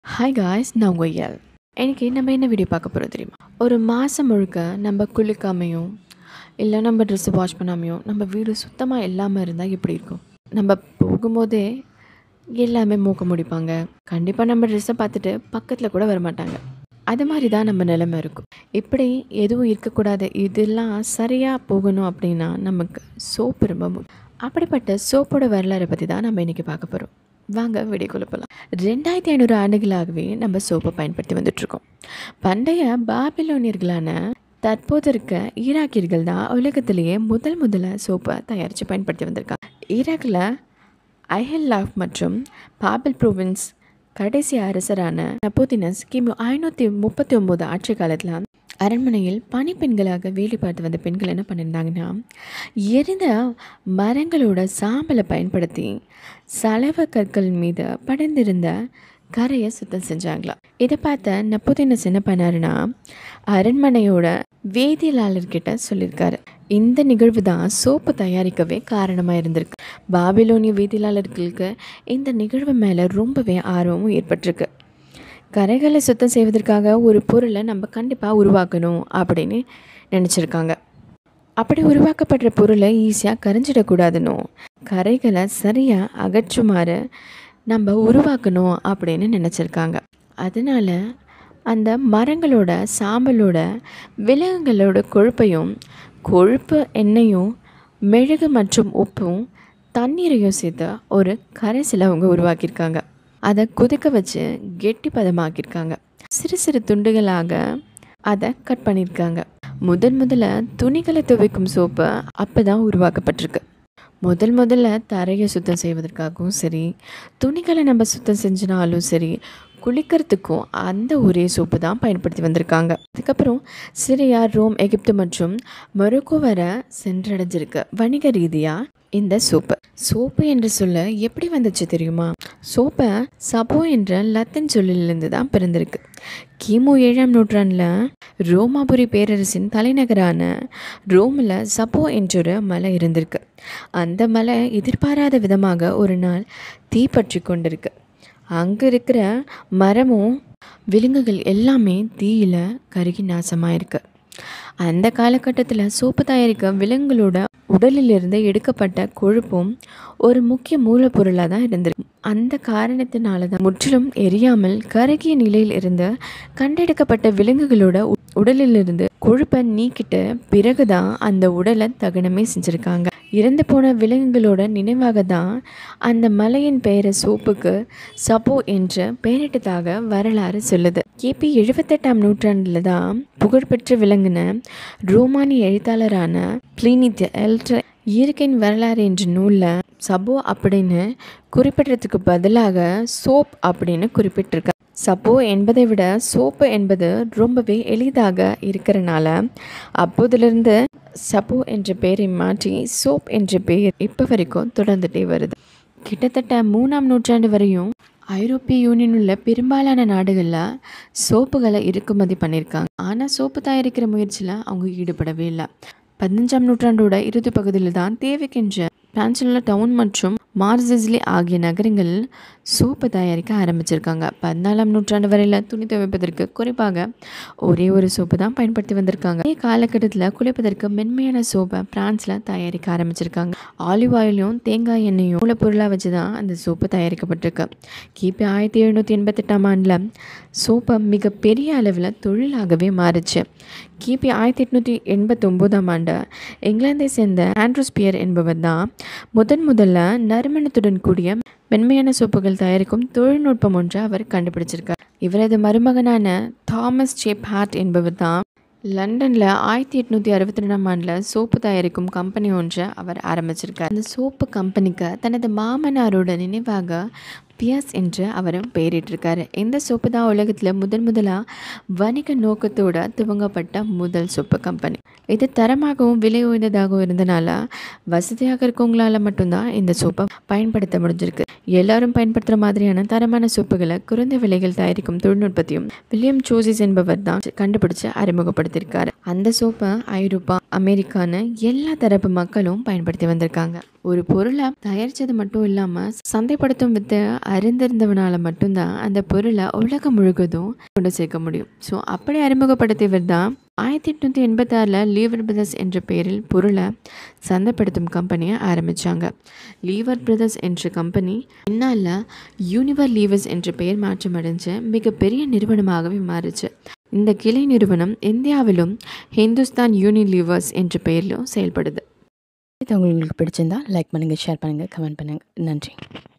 hi guys நான் உங்கள் L இன்னைக்கு நம்ம என்ன வீடியோ பார்க்க போகிறோம் தெரியுமா ஒரு மாதம் முழுக்க நம்ம குளிக்காமையும் இல்லை நம்ம ட்ரெஸ்ஸு வாஷ் பண்ணாமையும் நம்ம வீடு சுத்தமாக இல்லாமல் இருந்தால் எப்படி இருக்கும் நம்ம போகும்போதே எல்லாமே மூக்க முடிப்பாங்க கண்டிப்பாக நம்ம ட்ரெஸ்ஸை பார்த்துட்டு பக்கத்தில் கூட வரமாட்டாங்க அது மாதிரி தான் நம்ம நிலைமை இருக்கும் இப்படி எதுவும் இருக்கக்கூடாது இதெல்லாம் சரியாக போகணும் அப்படின்னா நமக்கு சோப்பு ரொம்ப முக்கியம் அப்படிப்பட்ட சோப்போட வரலாறை பற்றி தான் நம்ம இன்றைக்கி பார்க்க போகிறோம் வாங்க வீடியோக்குள்ளே போகலாம் ரெண்டாயிரத்தி ஐநூறு ஆண்டுகளாகவே நம்ம சோப்பை பயன்படுத்தி வந்துட்ருக்கோம் பண்டைய பாபிலோனியர்களான தற்போது இருக்க ஈராக்கியர்கள் தான் உலகத்திலேயே முதல் முதல்ல சோப்பை தயாரித்து பயன்படுத்தி வந்திருக்காங்க ஈராக்கில் ஐஹெல்லாஃப் மற்றும் பாபில் ப்ரோவின்ஸ் கடைசி அரசரான நப்போதினஸ் கிமு ஐநூற்றி முப்பத்தி ஒம்பது ஆட்சி காலத்தில் அரண்மனையில் பணிப்பெண்களாக வேலை பார்த்து வந்த பெண்கள் என்ன பண்ணியிருந்தாங்கன்னா எரிந்த மரங்களோட சாம்பலை பயன்படுத்தி சலவ கற்கள் மீது படர்ந்திருந்த கரையை சுத்தம் செஞ்சாங்களாம் இதை பார்த்த நப்போதினஸ் என்ன பண்ணாருன்னா அரண்மனையோட வேதியியலாளர்கிட்ட சொல்லியிருக்காரு இந்த நிகழ்வு தான் சோப்பு தயாரிக்கவே காரணமாக இருந்திருக்கு பாபிலோனிய வேதியியலாளர்களுக்கு இந்த நிகழ்வு மேலே ரொம்பவே ஆர்வமும் ஏற்பட்டிருக்கு கரைகளை சுத்தம் செய்வதற்காக ஒரு பொருளை நம்ம கண்டிப்பாக உருவாக்கணும் அப்படின்னு நினச்சிருக்காங்க அப்படி உருவாக்கப்படுற பொருளை ஈஸியாக கரைஞ்சிடக்கூடாதுன்னு கரைகளை சரியாக அகற்றுமாறு நம்ம உருவாக்கணும் அப்படின்னு நினச்சிருக்காங்க அதனால் அந்த மரங்களோட சாம்பலோட விலங்குகளோட கொழுப்பையும் கொழுப்பு எண்ணெயும் மெழுகு மற்றும் உப்பும் தண்ணீரையும் சேர்த்து ஒரு கரைசலை அவங்க உருவாக்கியிருக்காங்க அதை கொதிக்க வச்சு கெட்டி பதமாக்கியிருக்காங்க சிறு சிறு துண்டுகளாக அதை கட் பண்ணியிருக்காங்க முதன் முதல்ல துணிகளை துவைக்கும் சோப்பு அப்போ தான் உருவாக்கப்பட்டிருக்கு முதல் முதல்ல தரையை சுத்தம் செய்வதற்காகவும் சரி துணிகளை நம்ம சுத்தம் செஞ்சினாலும் சரி குளிக்கிறதுக்கும் அந்த ஒரே சோப்பு தான் பயன்படுத்தி வந்திருக்காங்க அதுக்கப்புறம் சிரியா ரோம் எகிப்து மற்றும் மொரோக்கோ வர சென்றடைஞ்சிருக்கு வணிக ரீதியாக இந்த சோப்பு சோப்பு என்று சொல்ல எப்படி வந்துச்சு தெரியுமா சோப்பை சபோ என்ற லத்தன் சொல்லிலிருந்து தான் பிறந்திருக்கு கிமு ஏழாம் நூற்றாண்டில் ரோமாபுரி பேரரசின் தலைநகரான ரோமில் சப்போ என்றொரு மலை இருந்திருக்கு அந்த மலை எதிர்பாராத விதமாக ஒரு நாள் தீப்பற்றி கொண்டிருக்கு அங்கே இருக்கிற மரமும் விலங்குகள் எல்லாமே தீயில கருகி நாசமாயிருக்கு அந்த காலகட்டத்தில் சோப்பு தயாரிக்க விலங்குகளோட உடலிலிருந்து எடுக்கப்பட்ட கொழுப்பும் ஒரு முக்கிய மூலப்பொருளாக தான் இருந்திருக்கு அந்த காரணத்தினால தான் முற்றிலும் எரியாமல் கருகிய நிலையில் இருந்து கண்டெடுக்கப்பட்ட விலங்குகளோட உடலிலிருந்து கொழுப்பை நீக்கிட்டு பிறகு தான் அந்த உடலை தகனமே செஞ்சுருக்காங்க இறந்து போன விலங்குகளோட நினைவாக தான் அந்த மலையின் பெயரை சோப்புக்கு சப்போ என்று பெயரிட்டதாக வரலாறு சொல்லுது கிபி எழுபத்தெட்டாம் நூற்றாண்டில் தான் புகழ்பெற்று விளங்கின ரோமானிய எழுத்தாளரான பிளினித் எல்ட்ர இயற்கையின் வரலாறு என்ற நூலில் சபோ அப்படின்னு குறிப்பிடுறதுக்கு பதிலாக சோப் அப்படின்னு குறிப்பிட்டிருக்க சப்போ என்பதை விட சோப்பு என்பது ரொம்பவே எளிதாக இருக்கிறனால அப்போதிலிருந்து சப்போ என்ற பெயரை மாற்றி சோப் என்ற பெயர் இப்போ வரைக்கும் தொடர்ந்துட்டே வருது கிட்டத்தட்ட மூணாம் நூற்றாண்டு வரையும் ஐரோப்பிய யூனியன் உள்ள பெரும்பாலான நாடுகளில் சோப்புகளை இறக்குமதி பண்ணியிருக்காங்க ஆனால் சோப்பு தயாரிக்கிற முயற்சியில் அவங்க ஈடுபடவே இல்லை பதினஞ்சாம் நூற்றாண்டோட இறுதி பகுதியில் தான் தேவைக்கென்ற பிரான்சில் டவுன் மற்றும் மார்சிஸ்லி ஆகிய நகரங்களில் சோப்பு தயாரிக்க ஆரம்பிச்சிருக்காங்க பதினாலாம் நூற்றாண்டு வரையில் துணி துவைப்பதற்கு குறிப்பாக ஒரே ஒரு சோப்பு தான் பயன்படுத்தி வந்திருக்காங்க அதே காலகட்டத்தில் குளிப்பதற்கு மென்மையான சோப்பை பிரான்ஸில் தயாரிக்க ஆரம்பிச்சிருக்காங்க ஆலிவ் ஆயிலும் தேங்காய் எண்ணெயும் மூலப்பொருளாக வச்சு தான் அந்த சோப்பு தயாரிக்கப்பட்டிருக்கு கிபி ஆயிரத்தி எழுநூற்றி எண்பத்தெட்டாம் ஆண்டில் சோப்பை மிக பெரிய அளவில் தொழிலாகவே மாறுச்சு கிபி ஆயிரத்தி எட்நூற்றி எண்பத்தொம்போதாம் ஆண்டு இங்கிலாந்தை சேர்ந்த ஆண்ட்ரூஸ்பியர் என்பவர் தான் முதன் முதல்ல நறுமணத்துடன் கூடிய மென்மையான சோப்புகள் தயாரிக்கும் தொழில்நுட்பம் ஒன்று அவர் கண்டுபிடிச்சிருக்கார் இவரது மருமகனான தாமஸ் சேப் ஹார்ட் என்பவர் தான் லண்டனில் ஆயிரத்தி எட்நூற்றி அறுபத்தி ரெண்டாம் ஆண்டில் சோப்பு தயாரிக்கும் கம்பெனி ஒன்றை அவர் ஆரம்பிச்சிருக்கார் அந்த சோப்பு கம்பெனிக்கு தனது மாமனாரோட நினைவாக பியாஸ் என்று அவரும் பெயரிட்டிருக்காரு இந்த சோப்பு தான் உலகத்தில் முதன் முதலாக வணிக நோக்கத்தோட துவங்கப்பட்ட முதல் சோப்பு கம்பெனி இது தரமாகவும் விலை உயர்ந்ததாகவும் இருந்தனால வசதியாக இருக்கவங்களால மட்டும்தான் இந்த சோப்பை பயன்படுத்த முடிஞ்சிருக்கு எல்லாரும் பயன்படுத்துகிற மாதிரியான தரமான சோப்புகளை குறைந்த விலைகள் தயாரிக்கும் தொழில்நுட்பத்தையும் வில்லியம் சோசிஸ் என்பவர் தான் கண்டுபிடிச்சு அறிமுகப்படுத்தியிருக்காரு அந்த சோப்பை ஐரோப்பா அமெரிக்கான்னு எல்லா தரப்பு மக்களும் பயன்படுத்தி வந்திருக்காங்க ஒரு பொருளை தயாரித்தது மட்டும் இல்லாமல் சந்தைப்படுத்தும் வித்தை அறிந்திருந்தவனால மட்டும்தான் அந்த பொருளை உலகம் முழுவதும் கொண்டு சேர்க்க முடியும் ஸோ அப்படி அறிமுகப்படுத்தியவர் தான் ஆயிரத்தி எட்நூற்றி எண்பத்தாறில் லீவர் பிரதர்ஸ் என்ற பெயரில் பொருளை சந்தைப்படுத்தும் கம்பெனியை ஆரம்பித்தாங்க லீவர் பிரதர்ஸ் என்ற கம்பெனி பின்னால் யூனிவர் லீவர்ஸ் என்ற பெயர் மாற்றம் அடைஞ்ச மிகப்பெரிய நிறுவனமாகவே மாறுச்சு இந்த கிளை நிறுவனம் இந்தியாவிலும் ஹிந்துஸ்தான் யூனிலீவர்ஸ் என்ற பெயரிலும் செயல்படுது இது உங்களுக்கு பிடிச்சிருந்தா லைக் பண்ணுங்கள் ஷேர் பண்ணுங்கள் கமெண்ட் பண்ணுங்கள் நன்றி